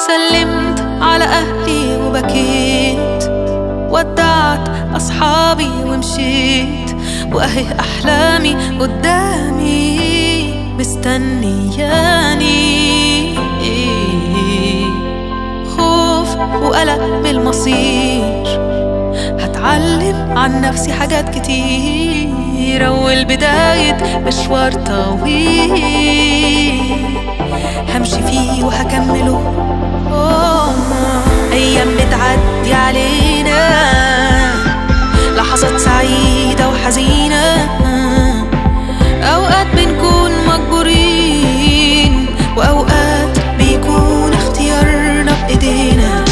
سلمت على أهلي وبكيت ودعت أصحابي ومشيت وأهي أحلامي قدامي مستنياني خوف وقلق من المصير هتعلم عن نفسي حاجات كتير أول بداية مشوار طويل همشي فيه وهكمله أوه. أيام بتعدي علينا لحظات سعيدة وحزينة أوقات بنكون مجبورين وأوقات بيكون اختيارنا بإيدينا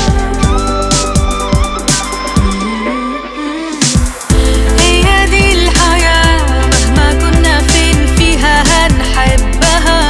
هي دي الحياة مهما كنا فين فيها هنحبها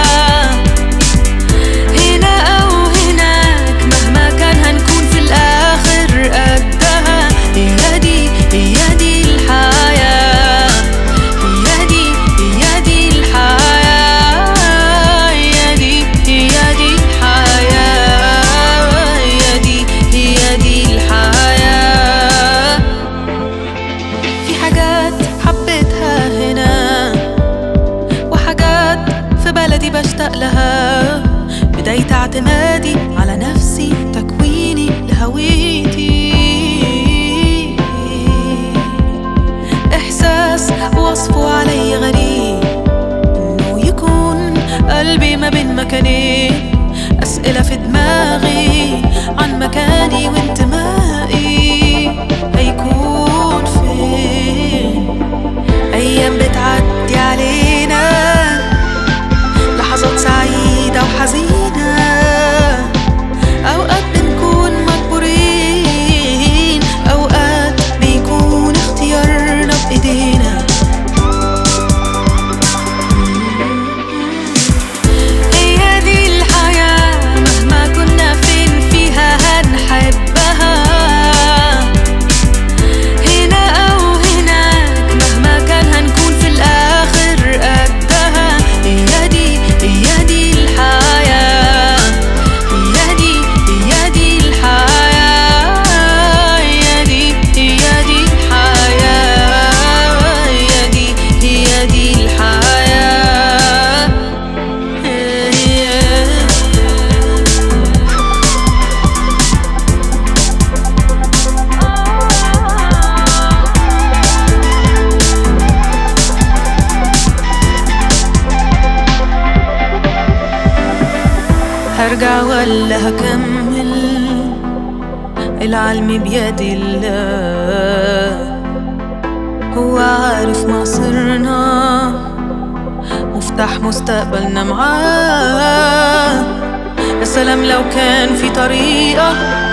هنا أو هناك مهما كان هنكون في الآخر قدها هي دي هي دي الحياة هي دي هي دي الحياة هي دي هي دي الحياة هي دي هي دي الحياة في حاجات حبيتها هنا وحاجات في بلدي بشتاق لها بداية اعتمادي على نفسي تكويني لهويتي إحساس وصفه علي غريب إنه يكون قلبي ما بين مكانين أسئلة في دماغي عن مكاني وانتمائي هيكون فين أيام بتعدي علينا لحظات سعيدة وحزينة أوقات بنكون مجبورين أوقات بيكون اختيارنا بإيدينا هي دي الحياة مهما كنا فين فيها هنحبها هنا أو هناك مهما كان هنكون في الآخر قدها هي دي هي دي الحياة هي دي هي دي الحياة هي دي هي دي الحياة هي دي هي دي الحياة هرجع ولا هكمل العلم بيد الله هو عارف مصيرنا مفتاح مستقبلنا معاه يا سلام لو كان في طريقة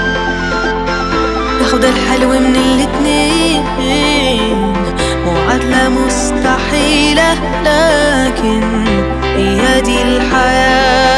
تاخد الحلو من الاتنين معادلة مستحيلة لكن هي دي الحياة